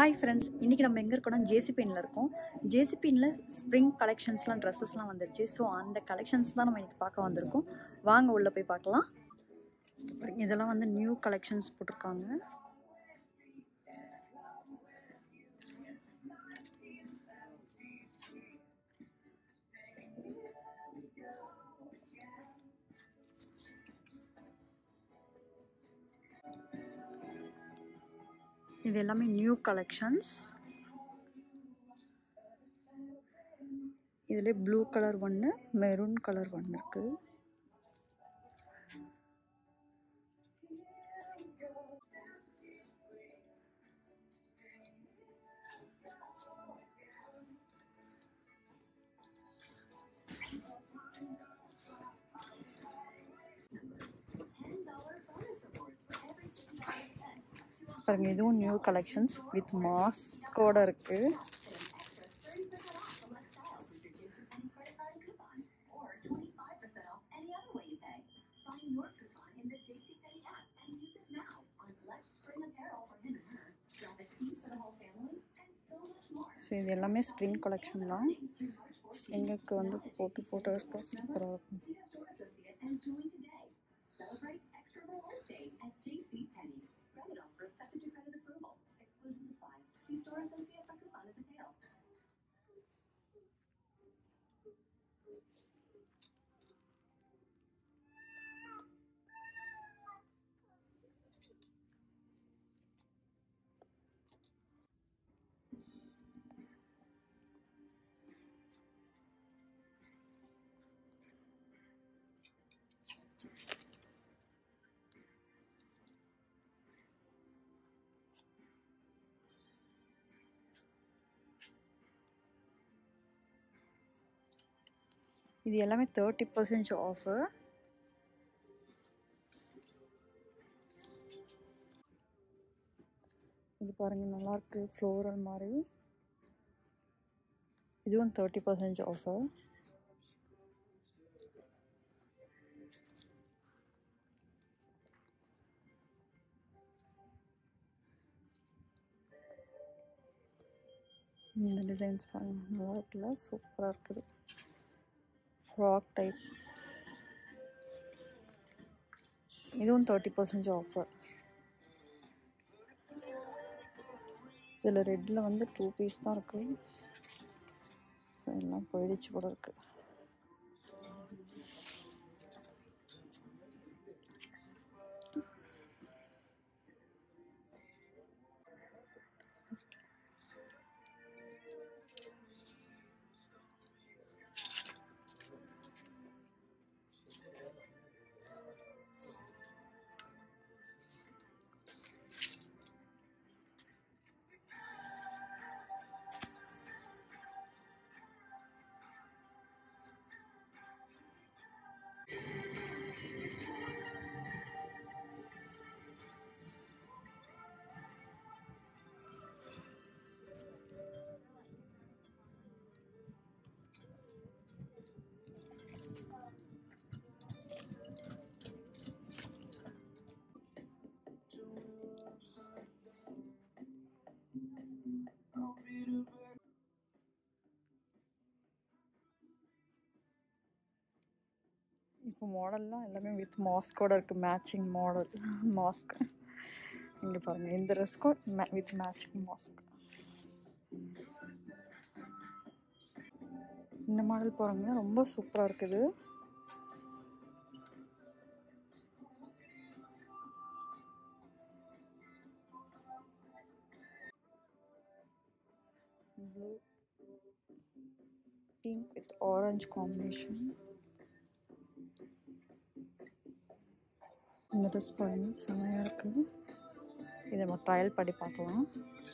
Hi friends இன்றைக்கி நம்ம எங்கே இருக்கோம்னா ஜேசிபின்ல இருக்கோம் ஜேசிபின்ல ஸ்ப்ரிங் கலெக்ஷன்ஸ்லாம் ட்ரெஸ்ஸஸ்லாம் வந்துருச்சு ஸோ அந்த கலெக்ஷன்ஸ் தான் நம்ம இன்றைக்கி பார்க்க வந்திருக்கோம் வாங்க உள்ளே போய் பார்க்கலாம் பாருங்க, இதெல்லாம் வந்து நியூ கலெக்ஷன்ஸ் போட்டிருக்காங்க இது எல்லாமே நியூ கலெக்ஷன்ஸ் இதில் ப்ளூ கலர் ஒன்று மெரூன் கலர் ஒன்று இருக்குது பாருங்க இதுவும் நியூ கலெக்ஷன்ஸ் வித் மாஸ்கோட இருக்கு ஸோ இது எல்லாமே ஸ்ப்ரிங் கலெக்ஷன் தான் ஸ்ப்ரிங்குக்கு வந்து போட்டு ஃபோட்டோ எடுத்தா சூப்பராக இருக்கும் இது எல்லாமே தேர்ட்டி பர்சன்ட் ஆஃபர் இது பாருங்க நல்லா இருக்கு ஃப்ளோரல் மாதிரி இதுவும் தேர்ட்டி பர்சன்ட் ஆஃபர் இந்த டிசைன்ஸ் பாருங்க நல்லா இருக்குல்ல சூப்பராக இருக்குது ஃப்ராக் டைப் இதுவும் தேர்ட்டி பர்சன்ட் ஆஃபர் இதில் ரெட்டில் வந்து டூ பீஸ் தான் இருக்குது ஸோ எல்லாம் போயிடுச்சு கூட இருக்குது இப்போ மாடல்லாம் எல்லாமே வித் மாஸ்கோட இருக்குது மேட்சிங் மாடல் மாஸ்க் இங்கே பாருங்கள் இந்த ட்ரெஸ்க்கும் மே வித் மேட்சிங் மாஸ்க் இந்த மாடல் பாருங்க ரொம்ப சூப்பராக இருக்குது blue pink with orange combination இந்த ட்ரெஸ் பாருங்க செமையாக இருக்குது இதை நம்ம ட்ரையல் பண்ணி பார்க்கலாம்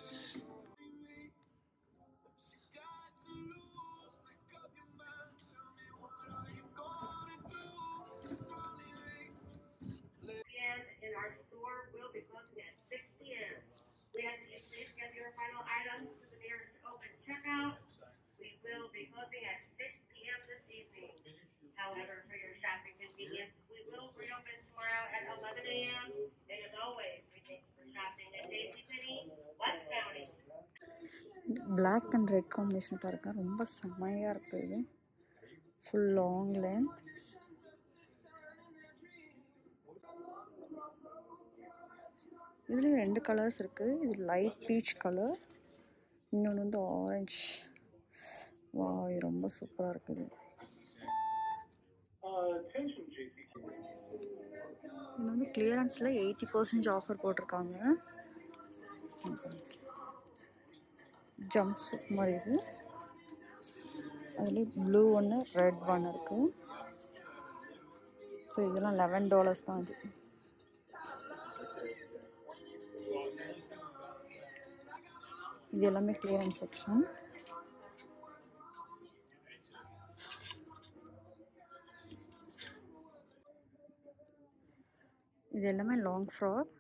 p.m. in our store will be closing at 6 p.m. We ask that you please get your final items to the nearest open checkout. We will be closing at 6 p.m. this evening. However, for your shopping convenience, we will reopen tomorrow at 11 a.m. And as always, we thank you for shopping at JCPenney, West County. Black and red combination பாருங்க ரொம்ப செம்மையாக இருக்குது இது full long length இதுலேயும் ரெண்டு colours இருக்குது இது light peach colour இன்னொன்று வந்து ஆரஞ்ச் வா இது ரொம்ப சூப்பராக இருக்குது இது வந்து கிளியரன்ஸில் எயிட்டி பர்சன்டேஜ் ஆஃபர் போட்டிருக்காங்க ஜம்ப் சூட் மாதிரி இது அதுலேயும் ப்ளூ ஒன்று ரெட் ஒன்று இருக்குது ஸோ இதெல்லாம் லெவன் டாலர்ஸ் தான் இது இது எல்லாமே கிளியரன்ஸ் செக்ஷன் இது எல்லாமே லாங் ஃப்ராக்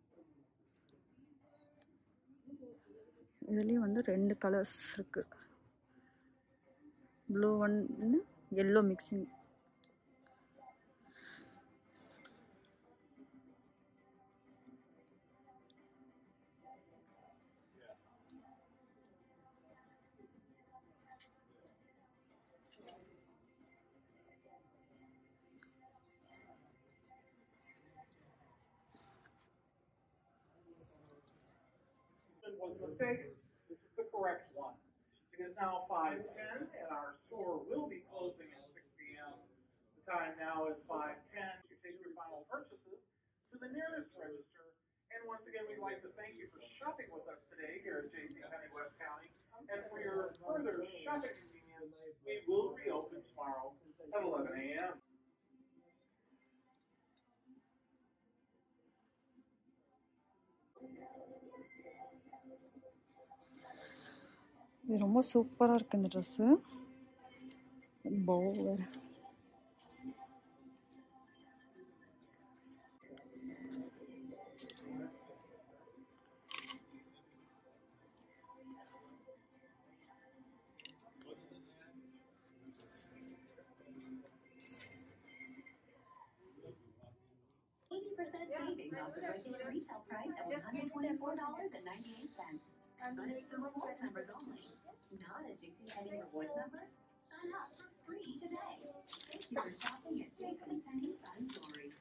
இதுலேயும் வந்து ரெண்டு கலர்ஸ் இருக்குது ப்ளூ ஒன்று yellow mixing was a mistake. This is the correct one. It is now five ten, and our store will be closing at six P M. The time now is five ten. You take your final purchases to the nearest register. And once again, we'd like to thank you for shopping with us today here at J.C. Penney West County. And for your further shopping convenience, we will reopen tomorrow at eleven A M. இது ரொம்ப சூப்பராக இருக்குது இந்த dress பவு வேறு Eighty percent savings off the regular retail price of one hundred twenty-four dollars and ninety-eight cents. But it's for rewards members only. Not a JCPenney rewards member? Sign up for free today. Thank you for shopping at JCPenney Fun Stories.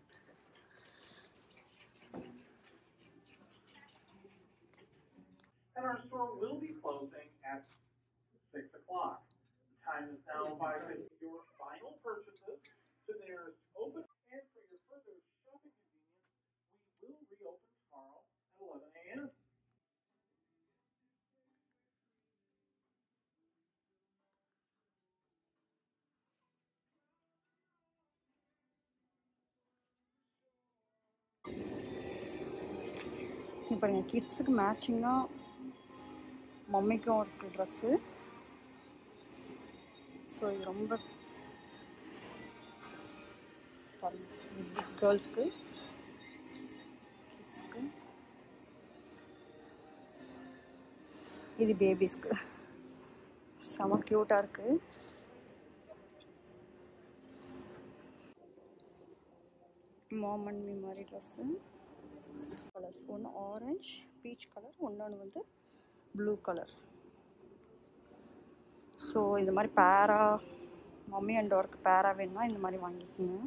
and our store will be closing at six o'clock. The time is now five fifty. Your final purchases to the nearest open and for your further shopping convenience, we will reopen tomorrow at eleven AM. இப்போ எங்கள் கிட்ஸுக்கு மேட்சிங்காக மம்மிக்கும் இருக்குது dress so இது ரொம்ப கேர்ள்ஸ்க்கு கிட்ஸ்க்கு இது பேபிஸ்க்கு செம க்யூட்டாக இருக்குது மாம் அண்ட் மீ மாதிரி ட்ரெஸ்ஸு கலர்ஸ் ஒன்று ஆரஞ்ச் பீச் கலர் ஒன்று வந்து ப்ளூ கலர் ஸோ இது மாதிரி பேரா மம்மி அண்ட் ஒர்க் பேரா வேணும்னா இந்த மாதிரி வாங்கிக்கோங்க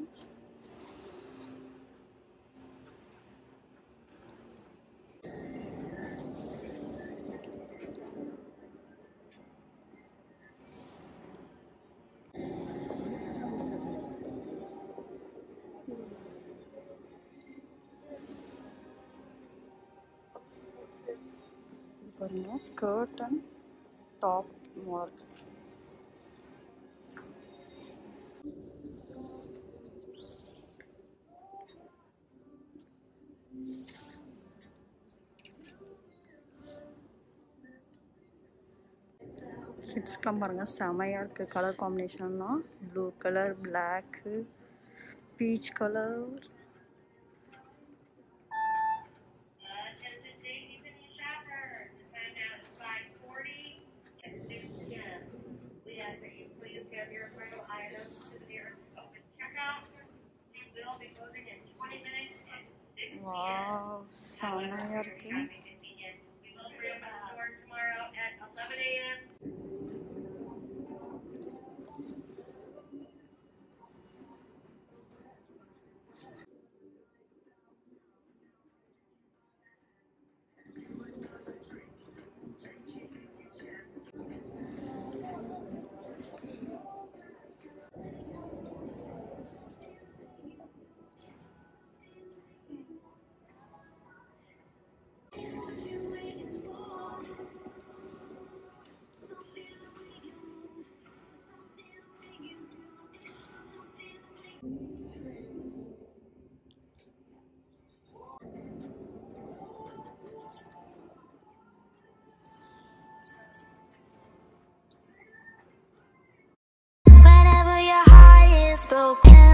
இது பாருங்க ஸ்கர்ட் அண்ட் டாப் மாடல் கிட்ஸ்க்கெலாம் பாருங்கள் செமையாக இருக்குது கலர் காம்பினேஷன்லாம் blue colour black peach colour Attention JCPenney shoppers, the time now is five forty at six P M. We ask that you please have your final items to the nearest open checkout. We will be closing in twenty minutes at six P M. Wow செமையாக However, for your இருக்குது shopping convenience, we will reopen the store tomorrow at eleven A spoken